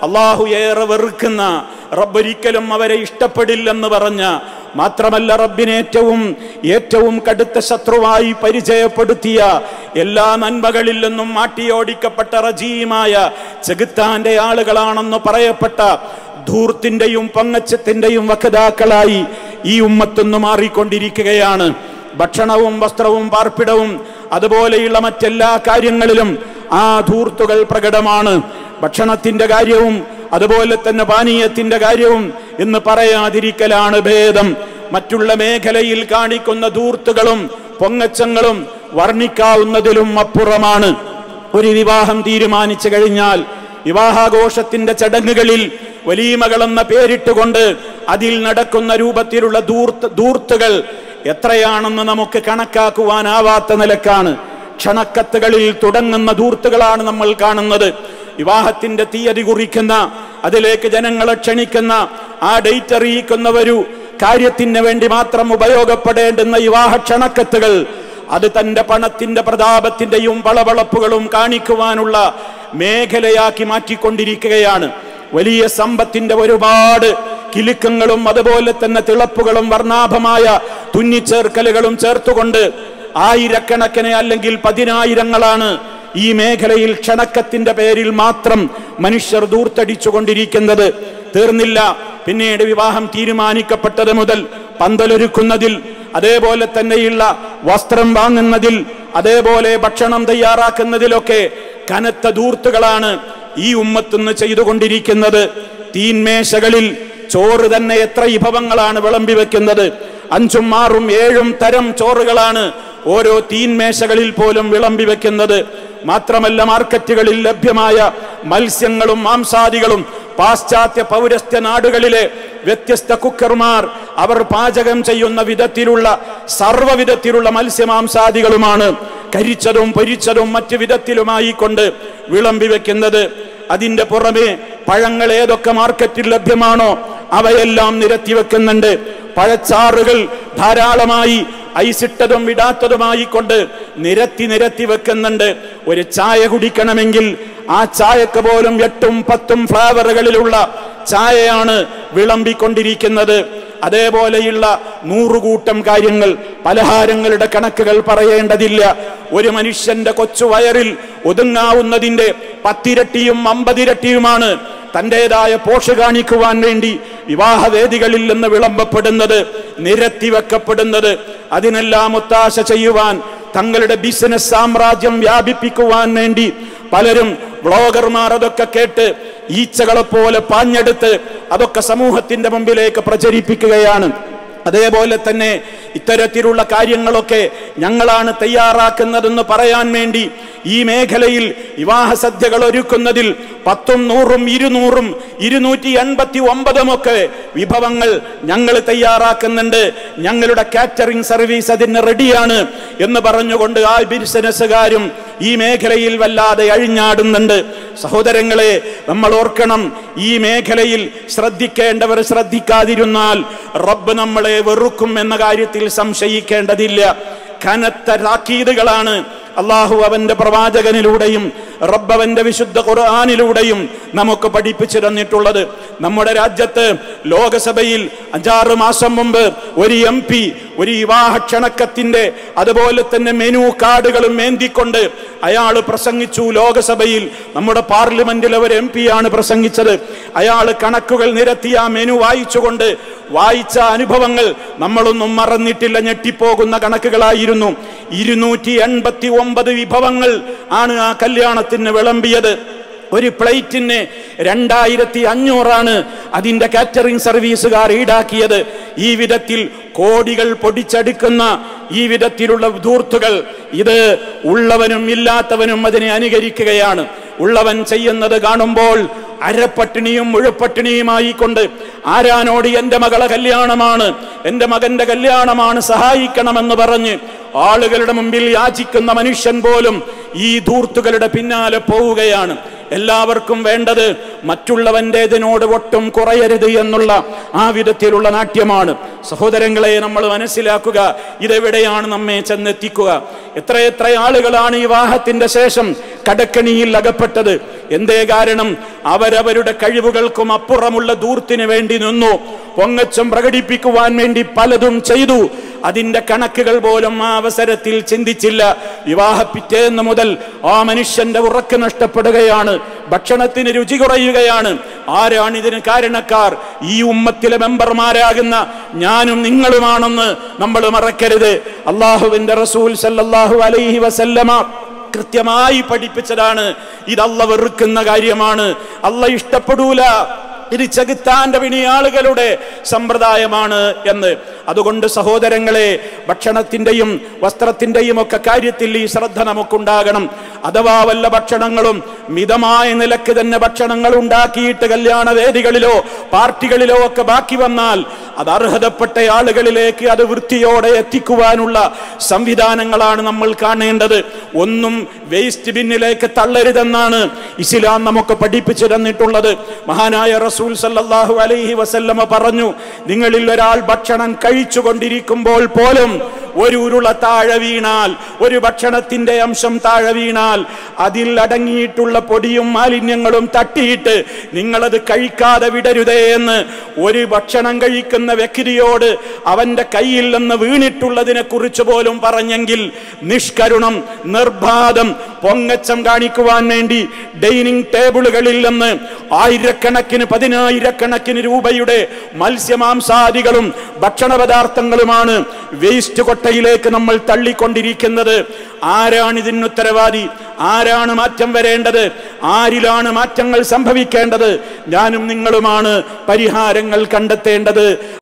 അള്ളാഹു ഏറെ വെറുക്കുന്ന റബ്ബൊരിക്കലും അവരെ ഇഷ്ടപ്പെടില്ലെന്ന് പറഞ്ഞ മാത്രമല്ല റബ്ബിനെ ഏറ്റവും ഏറ്റവും കടുത്ത ശത്രുവായി പരിചയപ്പെടുത്തിയ എല്ലാ നന്മകളിൽ നിന്നും മാട്ടിയോടിക്കപ്പെട്ട റജീമായ ചെകുത്താന്റെ ആളുകളാണെന്ന് പറയപ്പെട്ട ധൂർത്തിന്റെയും പൊങ്ങച്ചത്തിന്റെയും വക്താക്കളായി ഈ ഉമ്മത്തൊന്നു മാറിക്കൊണ്ടിരിക്കുകയാണ് ഭക്ഷണവും വസ്ത്രവും പാർപ്പിടവും അതുപോലെയുള്ള മറ്റെല്ലാ കാര്യങ്ങളിലും ആ ധൂർത്തുകൾ പ്രകടമാണ് ഭക്ഷണത്തിന്റെ കാര്യവും അതുപോലെ തന്നെ പാനീയത്തിന്റെ കാര്യവും എന്ന് പറയാതിരിക്കലാണ് ഭേദം മറ്റുള്ള മേഖലയിൽ കാണിക്കുന്ന ധൂർത്തുകളും പൊങ്ങച്ചങ്ങളും വർണ്ണിക്കാവുന്നതിലും അപ്പുറമാണ് ഒരു വിവാഹം തീരുമാനിച്ചു കഴിഞ്ഞാൽ വിവാഹാഘോഷത്തിന്റെ ചടങ്ങുകളിൽ വലീമകളെന്ന പേരിട്ടുകൊണ്ട് അതിൽ നടക്കുന്ന രൂപത്തിലുള്ള ധൂർത്ത് ധൂർത്തുകൾ എത്രയാണെന്ന് നമുക്ക് കണക്കാക്കുവാനാവാത്ത നിലക്കാണ് ക്ഷണക്കത്തുകളിൽ തുടങ്ങുന്ന ധൂർത്തുകളാണ് നമ്മൾ കാണുന്നത് വിവാഹത്തിന്റെ തീയതി കുറിക്കുന്ന അതിലേക്ക് ജനങ്ങളെ ക്ഷണിക്കുന്ന ആ ഡേറ്റ് അറിയിക്കുന്ന ഒരു കാര്യത്തിന് വേണ്ടി മാത്രം ഉപയോഗപ്പെടേണ്ടുന്ന വിവാഹ ക്ഷണക്കത്തുകൾ അത് തന്റെ പണത്തിന്റെ പ്രതാപത്തിന്റെയും വളവളപ്പുകളും കാണിക്കുവാനുള്ള മേഖലയാക്കി മാറ്റിക്കൊണ്ടിരിക്കുകയാണ് വലിയ സമ്പത്തിന്റെ ഒരുപാട് കിലുക്കങ്ങളും അതുപോലെ തന്നെ തിളപ്പുകളും വർണ്ണാഭമായ തുന്നിച്ചേർക്കലുകളും ചേർത്തുകൊണ്ട് ആയിരക്കണക്കിന് അല്ലെങ്കിൽ പതിനായിരങ്ങളാണ് ഈ മേഖലയിൽ ക്ഷണക്കത്തിന്റെ പേരിൽ മാത്രം മനുഷ്യർ ദൂർത്തടിച്ചുകൊണ്ടിരിക്കുന്നത് തീർന്നില്ല പിന്നീട് വിവാഹം തീരുമാനിക്കപ്പെട്ടത് മുതൽ പന്തലൊരുക്കുന്നതിൽ അതേപോലെ തന്നെയുള്ള വസ്ത്രം വാങ്ങുന്നതിൽ അതേപോലെ ഭക്ഷണം തയ്യാറാക്കുന്നതിലൊക്കെ കനത്ത ദൂർത്തുകളാണ് ഈ ഉമ്മത്തുനിന്ന് ചെയ്തുകൊണ്ടിരിക്കുന്നത് തീന്മേശകളിൽ ചോറ് തന്നെ എത്ര വിഭവങ്ങളാണ് വിളമ്പി വെക്കുന്നത് അഞ്ചും ആറും ഏഴും തരം ചോറുകളാണ് ഓരോ തീന്മേശകളിൽ പോലും വിളമ്പി വെക്കുന്നത് മാത്രമല്ല മാർക്കറ്റുകളിൽ ലഭ്യമായ മത്സ്യങ്ങളും മാംസാദികളും പാശ്ചാത്യ പൗരസ്ത്യ നാടുകളിലെ വ്യത്യസ്ത കുക്കർമാർ അവർ പാചകം ചെയ്യുന്ന വിധത്തിലുള്ള സർവ്വവിധത്തിലുള്ള മത്സ്യമാംസാദികളുമാണ് കരിച്ചതും പൊരിച്ചതും മറ്റു വിധത്തിലുമായി കൊണ്ട് വിളമ്പി വെക്കുന്നത് അതിന്റെ പുറമെ പഴങ്ങൾ ഏതൊക്കെ മാർക്കറ്റിൽ ലഭ്യമാണോ അവയെല്ലാം നിരത്തി വെക്കുന്നുണ്ട് പഴച്ചാറുകൾ ധാരാളമായി ഐസിട്ടതും വിടാത്തതുമായി കൊണ്ട് നിരത്തി നിരത്തി വെക്കുന്നുണ്ട് ഒരു ചായ കുടിക്കണമെങ്കിൽ ആ ചായക്ക് പോലും എട്ടും പത്തും ഫ്ലേവറുകളിലുള്ള ചായയാണ് വിളമ്പിക്കൊണ്ടിരിക്കുന്നത് അതേപോലെയുള്ള നൂറുകൂട്ടം കാര്യങ്ങൾ പലഹാരങ്ങളുടെ കണക്കുകൾ പറയേണ്ടതില്ല ഒരു മനുഷ്യന്റെ കൊച്ചു വയറിൽ ഒതുങ്ങാവുന്നതിന്റെ പത്തിരട്ടിയും അമ്പതിരട്ടിയുമാണ് തന്റേതായ പോഷ് കാണിക്കുവാൻ വേണ്ടി വിവാഹവേദികളിൽ നിന്ന് വിളമ്പപ്പെടുന്നത് നിരത്തി വെക്കപ്പെടുന്നത് അതിനെല്ലാം ഒത്താശ ചെയ്യുവാൻ തങ്ങളുടെ ബിസിനസ് സാമ്രാജ്യം വ്യാപിപ്പിക്കുവാൻ വേണ്ടി പലരും വ്ളോഗർമാർ അതൊക്കെ കേട്ട് ഈച്ചകളെ പോലെ പാഞ്ഞെടുത്ത് അതൊക്കെ സമൂഹത്തിന്റെ മുമ്പിലേക്ക് പ്രചരിപ്പിക്കുകയാണ് അതേപോലെ തന്നെ ഇത്തരത്തിലുള്ള കാര്യങ്ങളൊക്കെ ഞങ്ങളാണ് തയ്യാറാക്കുന്നതെന്ന് പറയാൻ വേണ്ടി ഈ മേഖലയിൽ വിവാഹ സദ്യകൾ ഒരുക്കുന്നതിൽ പത്തും നൂറും ഇരുന്നൂറും ഇരുന്നൂറ്റി എൺപത്തി ഒമ്പതുമൊക്കെ വിഭവങ്ങൾ ഞങ്ങൾ തയ്യാറാക്കുന്നുണ്ട് ഞങ്ങളുടെ കാറ്ററിംഗ് സർവീസ് അതിന് റെഡിയാണ് എന്ന് പറഞ്ഞുകൊണ്ട് ആ ബിസിനസ്സുകാരും ഈ മേഖലയിൽ വല്ലാതെ അഴിഞ്ഞാടുന്നുണ്ട് സഹോദരങ്ങളെ നമ്മൾ ഓർക്കണം ഈ മേഖലയിൽ ശ്രദ്ധിക്കേണ്ടവർ ശ്രദ്ധിക്കാതിരുന്നാൽ റബ്ബ് നമ്മളെ വെറുക്കും എന്ന കാര്യത്തിൽ സംശയിക്കേണ്ടതില്ല കനത്ത താക്കീതുകളാണ് അള്ളാഹു അവന്റെ പ്രവാചകനിലൂടെയും റബ്ബ് അവന്റെ വിശുദ്ധ ഖുർആാനിലൂടെയും നമുക്ക് പഠിപ്പിച്ചു തന്നിട്ടുള്ളത് നമ്മുടെ രാജ്യത്ത് ലോകസഭയിൽ അഞ്ചാറ് മാസം മുമ്പ് ഒരു എം പി ഒരു വിവാഹ ക്ഷണക്കത്തിന്റെ അതുപോലെ തന്നെ മെനു കാർഡുകളും ഏന്തിക്കൊണ്ട് അയാൾ പ്രസംഗിച്ചു ലോകസഭയിൽ നമ്മുടെ പാർലമെന്റിൽ ഒരു എം പി ആണ് പ്രസംഗിച്ചത് അയാൾ കണക്കുകൾ നിരത്തി ആ മെനു വായിച്ചുകൊണ്ട് വായിച്ച അനുഭവങ്ങൾ നമ്മളൊന്നും മറന്നിട്ടില്ല ഞെട്ടിപ്പോകുന്ന കണക്കുകളായിരുന്നു ഇരുന്നൂറ്റി എൺപത്തി ഒമ്പത് വിഭവങ്ങൾ ആണ് ആ കല്യാണത്തിന് വിളമ്പിയത് ഒരു പ്ലേറ്റിന് രണ്ടായിരത്തി അഞ്ഞൂറാണ് അതിന്റെ കാറ്ററിംഗ് സർവീസുകാർ ഈടാക്കിയത് ഈ വിധത്തിൽ കോടികൾ പൊടിച്ചെടുക്കുന്ന ഈ വിധത്തിലുള്ള ധൂർത്തുകൾ ഇത് ഉള്ളവനും ഇല്ലാത്തവനും അതിനെ അനുകരിക്കുകയാണ് ഉള്ളവൻ ചെയ്യുന്നത് കാണുമ്പോൾ അരപ്പട്ടിണിയും മുഴുപ്പട്ടിണിയുമായി കൊണ്ട് ആരാനോട് എന്റെ മകളെ കല്യാണമാണ് എന്റെ മകന്റെ കല്യാണമാണ് സഹായിക്കണമെന്ന് പറഞ്ഞ് ആളുകളുടെ മുമ്പിൽ യാചിക്കുന്ന മനുഷ്യൻ പോലും ഈ ധൂർത്തുകളുടെ പിന്നാലെ പോവുകയാണ് എല്ലാവർക്കും വേണ്ടത് മറ്റുള്ളവൻ്റെതിനോട് ഒട്ടും കുറയരുത് എന്നുള്ള ആ വിധത്തിലുള്ള നാട്യമാണ് സഹോദരങ്ങളെ നമ്മൾ മനസ്സിലാക്കുക ഇതെവിടെയാണ് നമ്മെ ചെന്നെത്തിക്കുക എത്രയെത്ര ആളുകളാണ് ഈ വിവാഹത്തിന്റെ ശേഷം കടക്കണിയിൽ അകപ്പെട്ടത് എന്തേ കാരണം അവരവരുടെ കഴിവുകൾക്കും അപ്പുറമുള്ള ദൂർത്തിന് വേണ്ടി നിന്നു പൊങ്ങച്ചം പ്രകടിപ്പിക്കുവാൻ വേണ്ടി പലതും ചെയ്തു അതിന്റെ കണക്കുകൾ പോലും ആ അവസരത്തിൽ ചിന്തിച്ചില്ല വിവാഹ പിറ്റേന്ന് മുതൽ ആ മനുഷ്യന്റെ ഉറക്ക് നഷ്ടപ്പെടുകയാണ് ഭക്ഷണത്തിന് രുചി കുറയുകയാണ് ആരാണ് ഇതിന് കാരണക്കാർ ഈ ഉമ്മത്തിലെ മെമ്പർമാരാകുന്ന ഞാനും നിങ്ങളുമാണെന്ന് നമ്മൾ മറക്കരുത് അള്ളാഹുവിന്റെ റസൂൽ സല്ലല്ലാഹു അലൈഹി വസല്ലമ കൃത്യമായി പഠിപ്പിച്ചതാണ് ഇത് അല്ല വെറുക്കുന്ന കാര്യമാണ് അല്ല ഇഷ്ടപ്പെടൂല ഇത് ചെകുത്താന്റെ പിണി ആളുകളുടെ സമ്പ്രദായമാണ് എന്ന് അതുകൊണ്ട് സഹോദരങ്ങളെ ഭക്ഷണത്തിന്റെയും വസ്ത്രത്തിന്റെയും ഒക്കെ കാര്യത്തിൽ ഈ ശ്രദ്ധ നമുക്കുണ്ടാകണം അഥവാ വല്ല ഭക്ഷണങ്ങളും മിതമായ നിലക്ക് തന്നെ ഭക്ഷണങ്ങൾ ഉണ്ടാക്കിയിട്ട് കല്യാണ വേദികളിലോ പാർട്ടികളിലോ ഒക്കെ ബാക്കി വന്നാൽ അത് അർഹതപ്പെട്ട ആളുകളിലേക്ക് അത് വൃത്തിയോടെ എത്തിക്കുവാനുള്ള സംവിധാനങ്ങളാണ് നമ്മൾ കാണേണ്ടത് ഒന്നും വേസ്റ്റ് ബിന്നിലേക്ക് തള്ളരുതെന്നാണ് ഇസ്ലാം നമുക്ക് പഠിപ്പിച്ചു തന്നിട്ടുള്ളത് മഹാനായ റസൂൽ സല്ലല്ലാഹു അലൈഹി വസല്ലമ പറഞ്ഞു നിങ്ങളിൽ ഒരാൾ ഭക്ഷണം കഴിച്ചുകൊണ്ടിരിക്കുമ്പോൾ പോലും ഒരു ഉരുള താഴെ വീണാൽ ഒരു ഭക്ഷണത്തിന്റെ അംശം താഴെ വീണാൽ അതിൽ അടങ്ങിയിട്ടുള്ള പൊടിയും മാലിന്യങ്ങളും തട്ടിയിട്ട് നിങ്ങളത് കഴിക്കാതെ വിടരുതേ എന്ന് ഒരു ഭക്ഷണം കഴിക്കുന്ന വ്യക്തിയോട് അവന്റെ കയ്യിൽ നിന്ന് വീണിട്ടുള്ളതിനെ കുറിച്ച് പോലും പറഞ്ഞെങ്കിൽ നിഷ്കരുണം നിർബാധം പൊങ്ങച്ചം കാണിക്കുവാൻ വേണ്ടി ഡൈനിങ് ടേബിളുകളിൽ നിന്ന് ആയിരക്കണക്കിന് പതിനായിരക്കണക്കിന് രൂപയുടെ മത്സ്യമാംസാദികളും ഭക്ഷണ പദാർത്ഥങ്ങളുമാണ് വേസ്റ്റ് കൊട്ടയിലേക്ക് നമ്മൾ തള്ളിക്കൊണ്ടിരിക്കുന്നത് ആരാണ് ഇതിന് ഉത്തരവാദി ആരാണ് മാറ്റം വരേണ്ടത് ആരിലാണ് മാറ്റങ്ങൾ സംഭവിക്കേണ്ടത് ഞാനും നിങ്ങളുമാണ് പരിഹാരങ്ങൾ കണ്ടെത്തേണ്ടത്